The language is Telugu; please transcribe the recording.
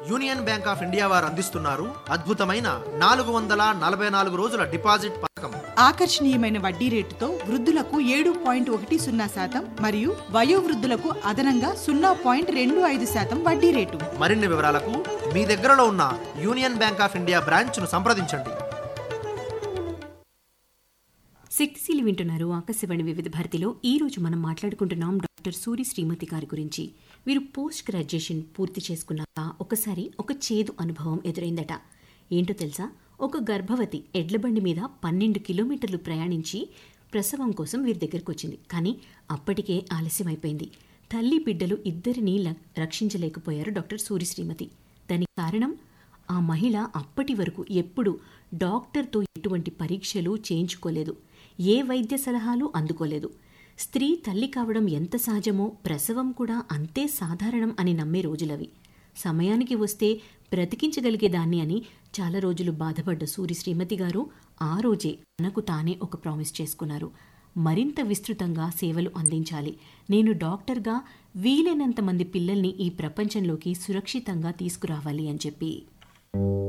యూనియన్ బ్యాంక్ ఆఫ్ ఇండియా వారు అందిస్తున్నారు అద్భుతమైన నాలుగు వందల నలభై నాలుగు రోజుల డిపాజిట్ పథకం ఆకర్షణీయమైన వడ్డీ రేటుతో వృద్ధులకు ఏడు పాయింట్ ఒకటి సున్నా శాతం మరియు వయోవృద్ధులకు అదనంగా సున్నా పాయింట్ రెండు ఐదు శాతం వడ్డీ రేటు మరిన్ని వివరాలకు మీ దగ్గరలో ఉన్న యూనియన్ బ్యాంక్ ఆఫ్ ఇండియా బ్రాంచ్ను సంప్రదించండి శక్తిశీలి వింటున్నారు ఆకాశవాణి వివిధ భారతిలో ఈ రోజు మనం మాట్లాడుకుంటున్నాం డాక్టర్ సూరి శ్రీమతి గారి గురించి వీరు పోస్ట్ గ్రాడ్యుయేషన్ పూర్తి చేసుకున్నాక ఒకసారి ఒక చేదు అనుభవం ఎదురైందట ఏంటో తెలుసా ఒక గర్భవతి ఎడ్లబండి మీద పన్నెండు కిలోమీటర్లు ప్రయాణించి ప్రసవం కోసం వీరి దగ్గరకు వచ్చింది కానీ అప్పటికే ఆలస్యమైపోయింది తల్లి బిడ్డలు ఇద్దరినీ ల- రక్షించలేకపోయారు డాక్టర్ సూరి శ్రీమతి దానికి కారణం ఆ మహిళ అప్పటి వరకు ఎప్పుడు డాక్టర్తో ఎటువంటి పరీక్షలు చేయించుకోలేదు ఏ వైద్య సలహాలు అందుకోలేదు స్త్రీ తల్లి కావడం ఎంత సహజమో ప్రసవం కూడా అంతే సాధారణం అని నమ్మే రోజులవి సమయానికి వస్తే బ్రతికించగలిగేదాన్ని అని చాలా రోజులు బాధపడ్డ సూరి శ్రీమతి గారు ఆ రోజే తనకు తానే ఒక ప్రామిస్ చేసుకున్నారు మరింత విస్తృతంగా సేవలు అందించాలి నేను డాక్టర్గా వీలైనంత మంది పిల్లల్ని ఈ ప్రపంచంలోకి సురక్షితంగా తీసుకురావాలి అని చెప్పి